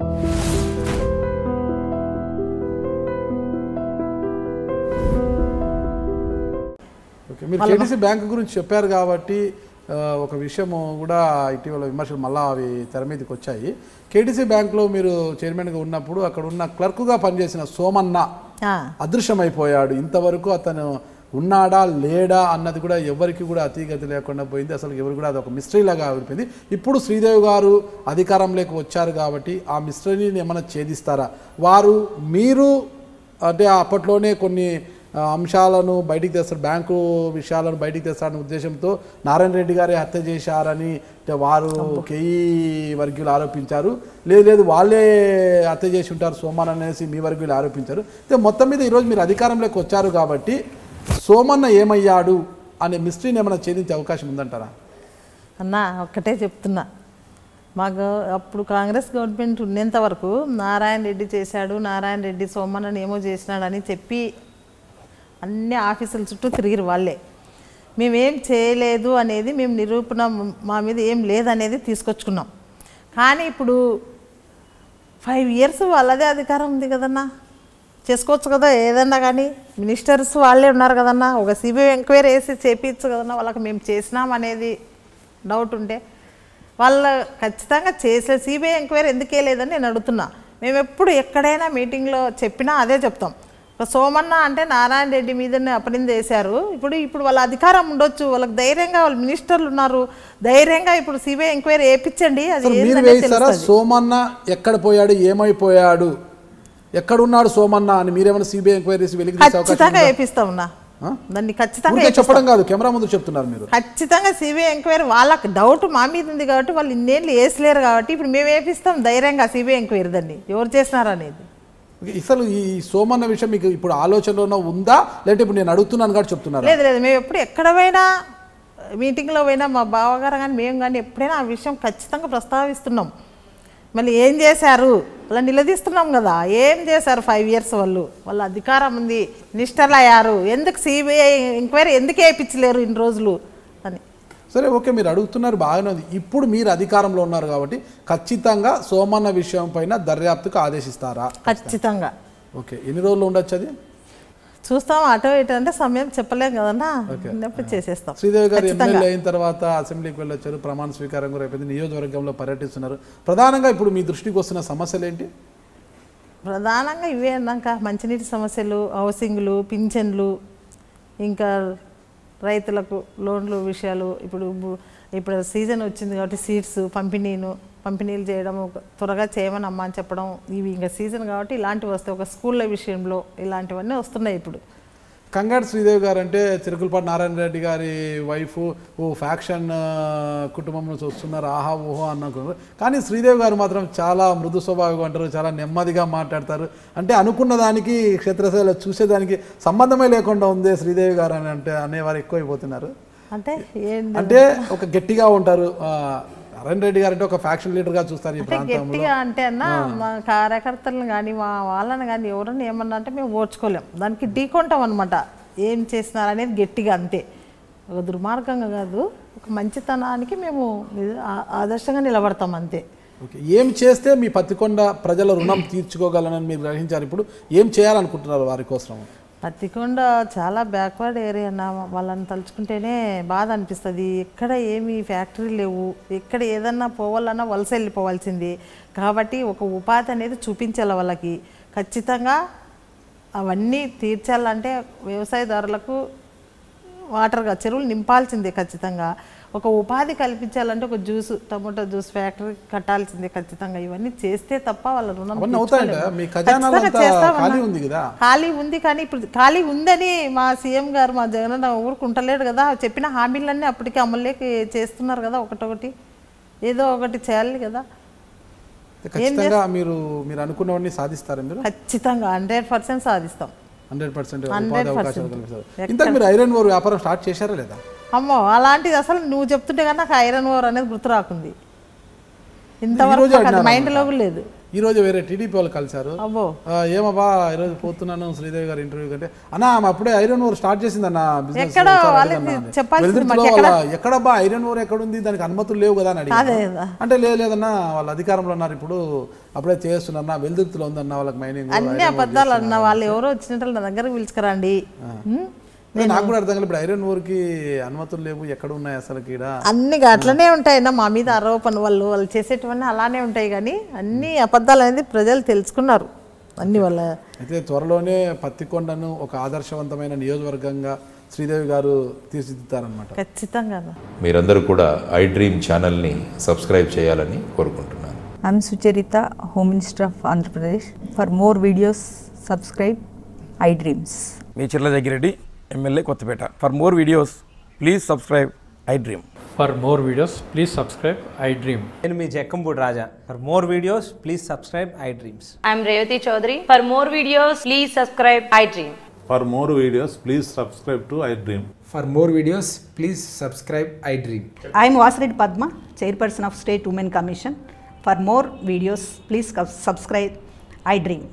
Okay మీరు KTC bank గురించి చెప్పారు కాబట్టి ఆ, ఒక విషయము కూడా ఇటీవల విమర్శలు మళ్ళా అవి తెర మీదకి వచ్చాయి కేటీసీ బ్యాంక్లో మీరు చైర్మన్గా ఉన్నప్పుడు అక్కడ ఉన్న క్లర్క్గా పనిచేసిన సోమన్న ఆ, అదృశ్యమైపోయాడు ఇంతవరకు అతను ఉన్నాడా లేడా అన్నది కూడా ఎవరికి కూడా అతీగతి లేకుండా పోయింది అసలు ఎవరు కూడా అది ఒక మిస్టరీ లాగా ఆవిరిపోయింది ఇప్పుడు శ్రీదేవి గారు అధికారంలోకి వచ్చారు కాబట్టి ఆ మిస్టరీని ఏమైనా ఛేదిస్తారా వారు మీరు అంటే అప్పట్లోనే కొన్ని ఆ, అంశాలను బయటికి తెస్తారు బ్యాంకు విషయాలను బయటికి తెస్తారనే ఉద్దేశంతో నారాయణ రెడ్డి గారే హత్య చేశారని అంటే వారు కేఈ వర్గీయులు ఆరోపించారు లేదు లేదు వాళ్ళే హత్య చేసి ఉంటారు సోమన్ అనేసి మీ వర్గీయులు ఆరోపించారు అయితే మొత్తం మీద ఈరోజు మీరు అధికారంలోకి వచ్చారు కాబట్టి సోమన్న ఏమయ్యాడు అనే మిస్టరీని ఏమైనా ఛేదించే అవకాశం ఉందంటారా అన్నా ఒక్కటే చెప్తున్నా మాకు అప్పుడు కాంగ్రెస్ గవర్నమెంట్ ఉన్నంత వరకు నారాయణ రెడ్డి చేశాడు నారాయణ రెడ్డి సోమన్నని ఏమో చేసినాడని చెప్పి అన్ని ఆఫీసుల చుట్టూ తిరిగిరు వాళ్ళే మేమేం చేయలేదు అనేది మేము నిరూపణ మా మీద ఏం లేదనేది తీసుకొచ్చుకున్నాం కానీ ఇప్పుడు ఫైవ్ ఇయర్స్ వాళ్ళదే అధికారం ఉంది కదన్నా చేసుకోవచ్చు కదా ఏదన్నా కానీ మినిస్టర్స్ వాళ్ళే ఉన్నారు కదన్నా ఒక సిబిఐ ఎంక్వైరీ వేసి చేపించు కదన్నా వాళ్ళకి మేము చేసినాం అనేది డౌట్ ఉంటే వాళ్ళ ఖచ్చితంగా చేసే సిబిఐ ఎంక్వైరీ ఎందుకే లేదని నేను అడుగుతున్నా మేము ఎప్పుడు ఎక్కడైనా మీటింగ్లో చెప్పినా అదే చెప్తాం ఒక సోమన్న అంటే నారాయణ రెడ్డి మీదనే అపనింద వేశారు ఇప్పుడు ఇప్పుడు వాళ్ళ అధికారం ఉండొచ్చు వాళ్ళకి ధైర్యంగా వాళ్ళ మినిస్టర్లు ఉన్నారు ధైర్యంగా ఇప్పుడు సిబిఐ ఎంక్వైరీ వేయించండి అది అసలు మీరు ఏందనేది వేయిస్తారా తెలుస్తుంది. సోమన్న ఎక్కడ పోయాడు ఏమైపోయాడు ఎక్కడున్నాడు సోమన్న అని మీరేమైనా సిబిఐ ఎంక్వైరీస్ వెలికి తీసే అవకాశం ఖచ్చితంగా ఉందా? వేపిస్తామన్నా ఆ? దాన్ని ఖచ్చితంగా ఊరికే చెప్పడం కాదు కెమెరా ముందు చెప్తున్నారు మీరు ఖచ్చితంగా సిబిఐ ఎంక్వైరీ వాళ్ళకి డౌట్ మా మీద ఉంది కాబట్టి వాళ్ళు ఇన్నేళ్ళు వేసలేరు కాబట్టి ఇప్పుడు మేము వేపిస్తాం ధైర్యంగా సిబిఐ ఎంక్వైరీ దాన్ని ఎవరు చేసినారు అనేది ఓకే, అసలు ఈ సోమన్న విషయం మీకు ఇప్పుడు ఆలోచనలో ఉందా లేదంటే ఇప్పుడు నేను అడుగుతున్నాను కాబట్టి చెప్తున్నారు లేదు లేదు మేము ఎప్పుడు ఎక్కడ పోయినా మీటింగ్లో పోయినా మా బావగారు కానీ మేము కానీ ఎప్పుడైనా ఆ విషయం ఖచ్చితంగా ప్రస్తావిస్తున్నాం మళ్ళీ ఏం చేశారు అలా నిలదీస్తున్నాం కదా ఏం చేశారు ఫైవ్ ఇయర్స్ వాళ్ళు వాళ్ళ అధికారం ఉంది మినిస్టర్లు అయ్యారు ఎందుకు సిబిఐ ఎంక్వైరీ ఎందుకు వేయించలేరు ఇన్ని రోజులు అని సరే ఓకే మీరు అడుగుతున్నారు బాగానే ఉంది ఇప్పుడు మీరు అధికారంలో ఉన్నారు కాబట్టి ఖచ్చితంగా సోమన్న విషయం పైన దర్యాప్తుకు ఆదేశిస్తారా ఖచ్చితంగా ఓకే ఎన్ని రోజులు ఉండొచ్చు అది చూస్తాం అటో ఇటు అంటే సమయం చెప్పలేం కదన్నా ఉన్నప్పుడు చేసేస్తాం శ్రీదేవి గారు ఖచ్చితంగా. ఎమ్మెల్యే అయిన తర్వాత అసెంబ్లీకి వెళ్ళొచ్చారు ప్రమాణ స్వీకారం కూడా అయిపోయింది నియోజకవర్గంలో పర్యటిస్తున్నారు ప్రధానంగా ఇప్పుడు మీ దృష్టికి వస్తున్న సమస్యలు ఏంటి ప్రధానంగా ఇవే అన్నాక మంచినీటి సమస్యలు హౌసింగ్లు పింఛన్లు ఇంకా రైతులకు లోన్లు విషయాలు ఇప్పుడు బు- ఇప్పుడు సీజన్ వచ్చింది కాబట్టి సీడ్స్ పంపిణీను పంపిణీలు చేయడం త్వరగా చేయమని అమ్మ అని చెప్పడం ఇవి ఇంకా సీజన్ కాబట్టి ఇలాంటివి వస్తాయి ఒక స్కూళ్ళ విషయంలో ఇలాంటివన్నీ వస్తున్నాయి ఇప్పుడు కంగారు శ్రీదేవి గారు అంటే చిరుకులపాటి నారాయణ రెడ్డి గారి వైఫ్ ఓ ఫ్యాక్షన్ ఆ, కుటుంబం నుంచి వస్తున్నారు ఆహా ఊహో అన్నారు కానీ శ్రీదేవి గారు మాత్రం చాలా మృదు స్వభావిగా ఉంటారు చాలా నెమ్మదిగా మాట్లాడతారు అంటే అనుకున్న దానికి క్షేత్రస్థాయిలో చూసేదానికి సంబంధమే లేకుండా ఉంది శ్రీదేవి గారు అని అంటే అనేవారు ఎక్కువైపోతున్నారు అంటే ఏం అంటే ఒక గట్టిగా ఉంటారు ఆ, నారాయణ రెడ్డి గారు అంటే ఒక ఫ్యాక్షన్ లీడర్గా చూస్తారు ఈ అంటే ప్రాంతంలో గట్టిగా అంటే అన్న మా కార్యకర్తలను కానీ మా వాళ్ళని కానీ ఎవరన్నా ఏమన్నా అంటే మేము ఓర్చుకోలేం దానికి ఢీకొంటాం అనమాట ఏం చేస్తున్నారు అనేది గట్టిగా అంతే ఒక దుర్మార్గంగా కాదు ఒక మంచితనానికి మేము నిజ- ఆ- ఆదర్శంగా నిలబడతాం అంతే ఓకే ఏం చేస్తే మీ పత్తికొండ ప్రజల రుణం తీర్చుకోగలనని మీరు గ్రహించారు ఇప్పుడు ఏం చేయాలనుకుంటున్నారు వారి కోసం పత్తికొండ చాలా బ్యాక్వర్డ్ ఏరియా అన్న వాళ్ళని తలుచుకుంటేనే బాధ అనిపిస్తుంది ఎక్కడ ఏమి ఫ్యాక్టరీ లేవు ఎక్కడ ఏదన్నా పోవాలన్నా వలస వెళ్ళిపోవాల్సింది కాబట్టి ఒక ఉపాధి అనేది చూపించాలి వాళ్ళకి ఖచ్చితంగా అవన్నీ తీర్చాలంటే వ్యవసాయదారులకు వాటర్గా చెరువులు నింపాల్సిందే ఖచ్చితంగా ఒక ఉపాధి కల్పించాలంటే ఒక జ్యూస్ టమోటా జ్యూస్ ఫ్యాక్టరీ కట్టాల్సిందే ఖచ్చితంగా ఇవన్నీ చేస్తే తప్ప వాళ్ళ రుణం అవన్నీ అవుతాయంట తీర్చుకోలేము. మీ ఖజానాలో ఖచ్చితంగా అంతా చేస్తామన్నా. ఖాళీ ఉంది కదా ఖాళీ ఉంది కానీ ఇప్పుడు ఖాళీ ఉందని మా సీఎం గారు మా జగన్ ఊరుకుంటలేడు కదా చెప్పిన హామీలన్నీ అప్పటికి అమలులోకి చేస్తున్నారు కదా ఒకటొకటి ఏదో ఒకటి చేయాలి కదా ఖచ్చితంగా మీరు మీరు అనుకున్నవన్నీ సాధిస్తారా మీరు ఖచ్చితంగా హండ్రెడ్ పర్సెంట్ సాధిస్తాం హండ్రెడ్ పర్సెంట్ 100% ఉపాధి అవకాశాలు కల్పిస్తారు ఇంతకు మీరు ఐరన్ ఓర్ వ్యాపారం స్టార్ట్ చేశారా లేదా అమ్మో అలాంటిది అసలు నువ్వు చెప్తుంటే కానీ నాకు ఐరన్ ఓవర్ అనేది గుర్తు రాకుంది ఇంతవరకు రోజే నాకు అది అడిగినాను మైండ్లో కూడా లేదు ఈ రోజు వేరే టీడీపీ వాళ్ళు కలిశారు అబ్బో ఆ, ఏమబ్బా ఈరోజు పోతున్నాను శ్రీదేవి గారి ఇంటర్వ్యూ కంటే అన్న ఆమె అప్పుడే ఐరన్ ఓర్ స్టార్ట్ చేసిందన్న బిజినెస్ ఎక్కడో వాళ్ళకి చెప్పాల్సింది మాకు ఎక్కడ? ఎక్కడబ్బా ఐరన్ ఓర్ ఎక్కడ ఉంది దానికి అనుమతులు లేవు కదా అని అదే అడిగాను కదా. అంటే లేదు లేదన్నా వాళ్ళ అధికారంలో ఉన్నారు ఇప్పుడు అప్పుడే చేస్తున్నారు వెలుదుర్తిలో ఉందన్న వాళ్ళకి మైనింగ్ అన్ని అబద్ధాలు అన్న వాళ్ళు ఎవరో వచ్చినట్టు నా దగ్గరకు పిలుచుకురండి ఉం? నాకు కూడా అర్థం కాలేదు ఇప్పుడు ఐరన్ ఓర్కి అనుమతులు లేవు ఎక్కడ ఉన్నాయి అసలు ఈడ అన్ని అట్లనే ఉంటాయి మా మీద ఆరోపణ వాళ్ళు వాళ్ళు చేసేటివన్నీ అలానే ఉంటాయి కానీ అన్ని అబద్ధాలు అనేది ప్రజలు తెలుసుకున్నారు అన్ని వాళ్ళ అయితే త్వరలోనే పత్తికొండను ఒక ఆదర్శవంతమైన నియోజకవర్గంగా శ్రీదేవి గారు తీర్చిదిద్దారనమాట ఖచ్చితంగా మీరందరూ కూడా ఐ డ్రీమ్ ఛానల్ని సబ్స్క్రైబ్ చేయాలని కోరుకుంటున్నాను I'm Sucharita, Home Minister of Andhra Pradesh. For more videos, subscribe iDreams. మీ Chirla Jaggireddy MLA Kothapeta for more videos please subscribe I Dream For more videos, please subscribe I Dream. నేను మీ Jakkampudi Raja for more videos please subscribe I Dreams I'm Revati Chaudhary. For more videos, please subscribe iDream. For more videos, please subscribe to iDream. For more videos, please subscribe iDream. I am Vasireddy Padma, Chairperson of State Women Commission. For more videos, please subscribe iDream.